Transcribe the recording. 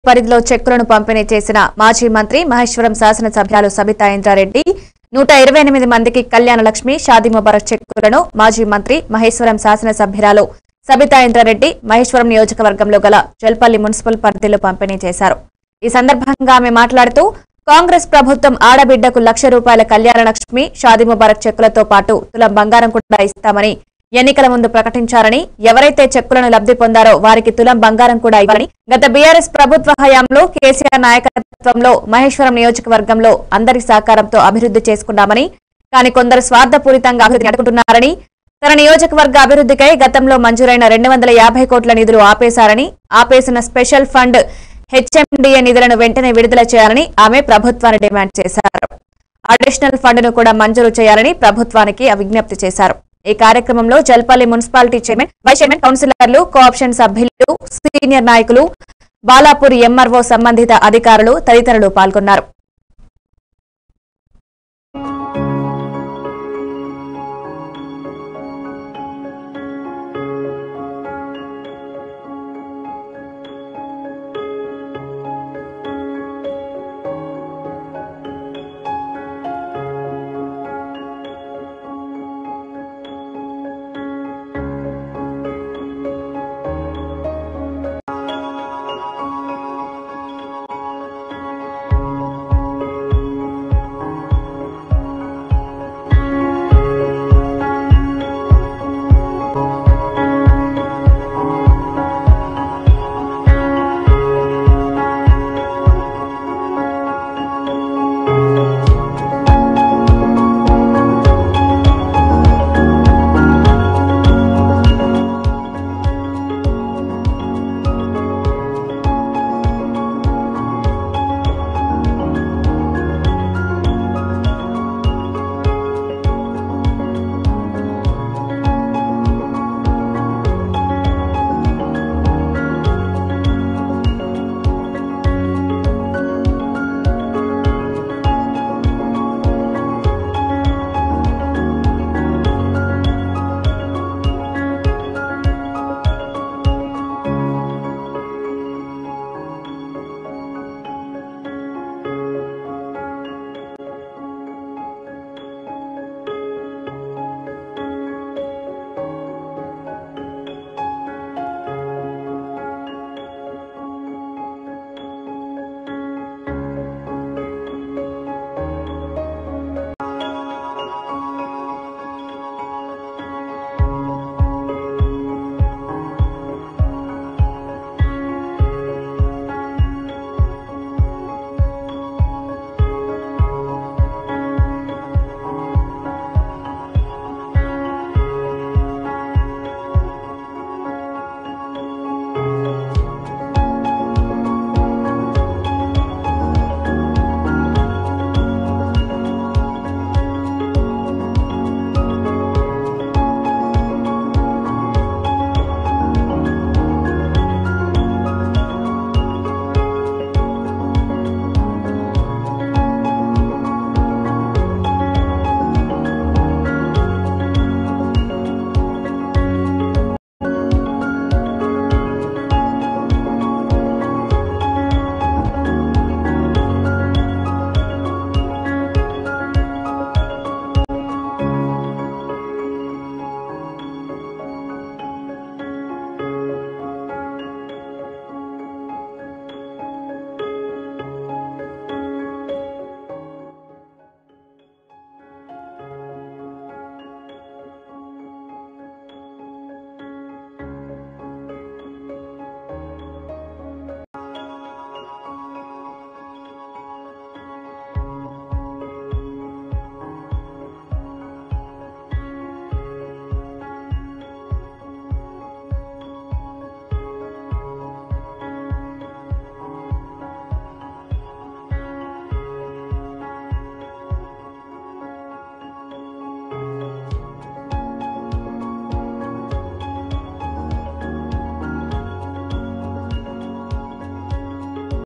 పరిధిలో చెక్కులను పంపిణీ చేసిన మాజీ మంత్రి మహేశ్వరం శాసనసభ్యులు సబితా ఇంద్రారెడ్డి నూట ఇరవై ఎనిమిది మందికి కళ్యాణ లక్ష్మి షాదీ ముబారక్ చెక్కులను మాజీ మంత్రి మహేశ్వరం శాసనసభ్యురాలు సబితా ఇంద్రారెడ్డి మహేశ్వరం నియోజకవర్గంలో గల జల్పల్లి మున్సిపల్ పరిధిలో పంపిణీ చేశారు ఈ సందర్భంగా ఆమె మాట్లాడుతూ కాంగ్రెస్ ప్రభుత్వం ఆడబిడ్డకు లక్ష రూపాయల కళ్యాణ లక్ష్మి షాదీ ముబారక్ చెక్కులతో పాటు తులం బంగారం కూడా ఇస్తామని ఎన్నికల ముందు ప్రకటించారని ఎవరైతే చెక్కులను లబ్ధి పొందారో వారికి తులం బంగారం కూడా ఇవ్వాలని గత బీఆర్ఎస్ ప్రభుత్వ హయాంలో కేసీఆర్ నాయకత్వంలో మహేశ్వరం నియోజకవర్గంలో అందరి సహకారంతో అభివృద్ధి చేసుకున్నామని కానీ కొందరు స్వార్థపూరితంగా అభివృద్ధి అడుగుతున్నారని తన నియోజకవర్గ అభివృద్ధికై గతంలో మంజూరైన రెండు వందల యాభై కోట్ల నిధులు ఆపేశారని ఆపేసిన స్పెషల్ ఫండ్ హెచ్ఎండిఏ నిధులను వెంటనే విడుదల చేయాలని ఆమె ప్రభుత్వాన్ని డిమాండ్ చేశారు అడిషనల్ ఫండ్ ను కూడా మంజూరు చేయాలని ప్రభుత్వానికి విజ్ఞప్తి చేశారు ఈ కార్యక్రమంలో Jalpally municipality chairman vice chairman కౌన్సిలర్లు కోఆప్షన్ సభ్యులు సీనియర్ నాయకులు బాలాపూర్ ఎంఆర్ఓ సంబంధిత అధికారులు తదితరులు పాల్గొన్నారు